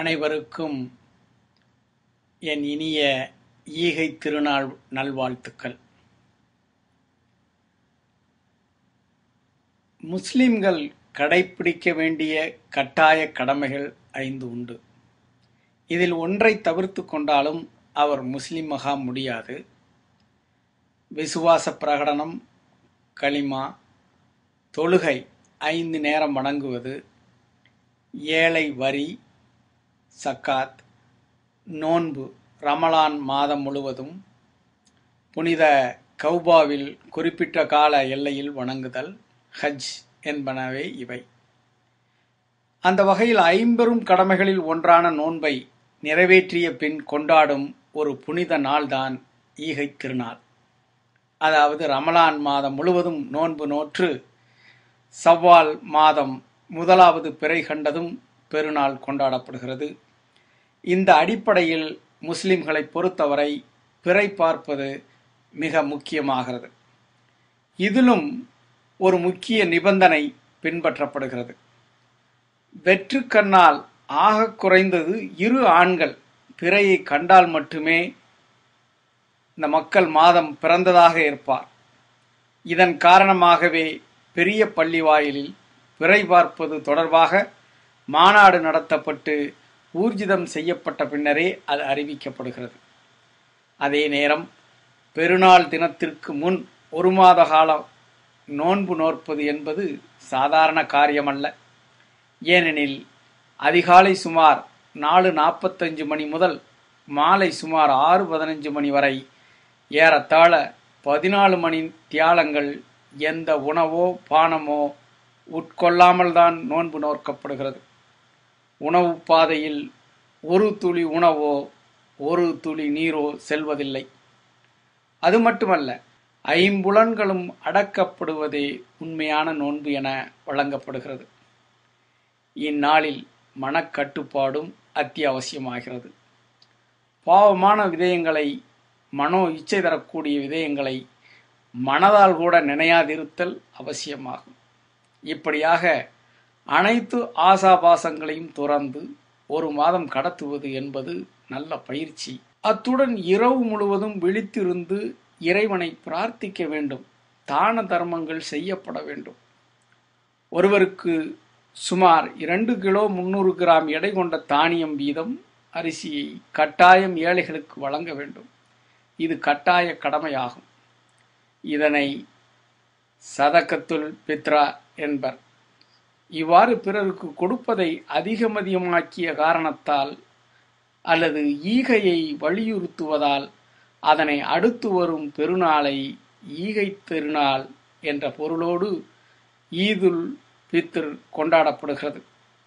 அனைவருக்கும் என் இனிய ஈகை திருநாள் நல்வாழ்த்துக்கள் முஸ்லிம்கள் கடைப்பிடிக்க வேண்டிய கட்டாய கடமைகள் ஐந்து உண்டு இதில் ஒன்றை தவிர்த்து கொண்டாலும் அவர் முஸ்லிமாக முடியாது விசுவாச பிரகடனம் களிமா தொழுகை ஐந்து நேரம் வணங்குவது ஏழை வரி சக்காத் நோன்பு ரமலான் மாதம் முழுவதும் புனித கௌபாவில் குறிப்பிட்ட கால எல்லையில் வணங்குதல் ஹஜ் என்பனவே இவை அந்த வகையில் ஐம்பெரும் கடமைகளில் ஒன்றான நோன்பை நிறைவேற்றிய பின் கொண்டாடும் ஒரு புனித நாள்தான் ஈகை திருநாள் அதாவது ரமலான் மாதம் முழுவதும் நோன்பு நோற்று சவ்வால் மாதம் முதலாவது பிறை கண்டதும் பெருநாள் கொண்டாடப்படுகிறது இந்த அடிப்படையில் முஸ்லிம்களை பொறுத்தவரை பிறை பார்ப்பது மிக முக்கியமாகிறது இதிலும் ஒரு முக்கிய நிபந்தனை பின்பற்றப்படுகிறது வெற்று கண்ணால் ஆக குறைந்தது இரு ஆண்கள் பிறையை கண்டால் மட்டுமே இந்த மக்கள் மாதம் பிறந்ததாக இருப்பார் இதன் காரணமாகவே பெரிய பள்ளி வாயிலில் பிறை பார்ப்பது தொடர்பாக மாநாடு நடத்தப்பட்டு ஊர்ஜிதம் செய்யப்பட்ட பின்னரே அது அறிவிக்கப்படுகிறது அதே நேரம் பெருநாள் தினத்திற்கு முன் ஒரு மாத காலம் நோன்பு நோற்பது என்பது சாதாரண காரியமல்ல ஏனெனில் அதிகாலை சுமார் நாலு நாற்பத்தஞ்சு மணி முதல் மாலை சுமார் ஆறு பதினஞ்சு மணி வரை ஏறத்தாழ பதினாலு மணி தியாலங்கள் எந்த உணவோ பானமோ உட்கொள்ளாமல் தான் நோன்பு நோக்கப்படுகிறது உணவு பாதையில் ஒரு துளி உணவோ ஒரு துளி நீரோ செல்வதில்லை அது மட்டுமல்ல ஐம்புலன்களும் அடக்கப்படுவதே உண்மையான நோன்பு என வழங்கப்படுகிறது இந்நாளில் மனக்கட்டுப்பாடும் அத்தியாவசியமாகிறது பாவமான விதயங்களை மனோ இச்சை தரக்கூடிய விதயங்களை மனதால் கூட நினையாதிருத்தல் அவசியமாகும் இப்படியாக அனைத்து ஆசாபாசங்களையும் துறந்து ஒரு மாதம் கடத்துவது என்பது நல்ல பயிற்சி அத்துடன் இரவு முழுவதும் விழித்திருந்து இறைவனை பிரார்த்திக்க வேண்டும் தான தர்மங்கள் செய்யப்பட வேண்டும் ஒருவருக்கு சுமார் இரண்டு கிலோ முன்னூறு கிராம் எடை கொண்ட தானியம் வீதம் அரிசியை கட்டாயம் ஏழைகளுக்கு வழங்க வேண்டும் இது கட்டாய கடமையாகும் இதனை சதக்கத்துல் பித்ரா என்பர் இவ்வாறு பிறருக்கு கொடுப்பதை அதிகமதிகமாக்கிய காரணத்தால் அல்லது ஈகையை வலியுறுத்துவதால் அதனை அடுத்து வரும் பெருநாளை ஈகை திருநாள் என்ற பொருளோடு ஈதுல் பித்ர் கொண்டாடப்படுகிறது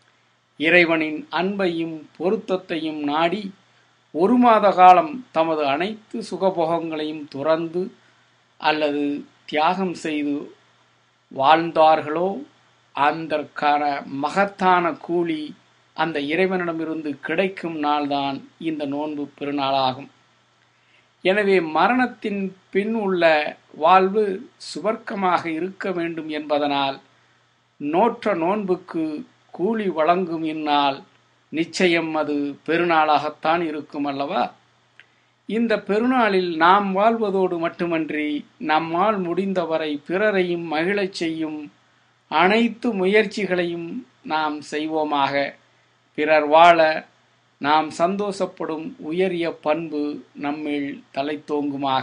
இறைவனின் அன்பையும் பொருத்தத்தையும் நாடி ஒரு மாத காலம் தமது அனைத்து சுகபோகங்களையும் துறந்து அல்லது தியாகம் செய்து வாழ்ந்தார்களோ அதற்கான மகத்தான கூலி அந்த இறைவனிடமிருந்து கிடைக்கும் நாள்தான் இந்த நோன்பு பெருநாளாகும் எனவே மரணத்தின் பின் உள்ள வாழ்வு சுவர்க்கமாக இருக்க வேண்டும் என்பதனால் நோற்ற நோன்புக்கு கூலி வழங்கும் இந்நாள் நிச்சயம் அது பெருநாளாகத்தான் இருக்கும் அல்லவா இந்த பெருநாளில் நாம் வாழ்வதோடு மட்டுமன்றி நம்மால் முடிந்தவரை பிறரையும் மகிழச் செய்யும் அனைத்து முயற்சிகளையும் நாம் செய்வோமாக பிறர் வாழ நாம் சந்தோஷப்படும் உயரிய பண்பு நம்மில் தலைத்தோங்குமாக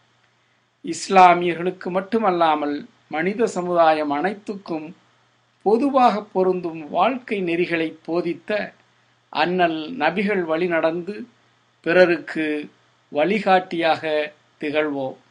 இஸ்லாமியர்களுக்கு மட்டுமல்லாமல் மனித சமுதாயம் அனைத்துக்கும் பொதுவாக பொருந்தும் வாழ்க்கை நெறிகளை போதித்த அண்ணல் நபிகள் வழி நடந்து பிறருக்கு வழிகாட்டியாக திகழ்வோம்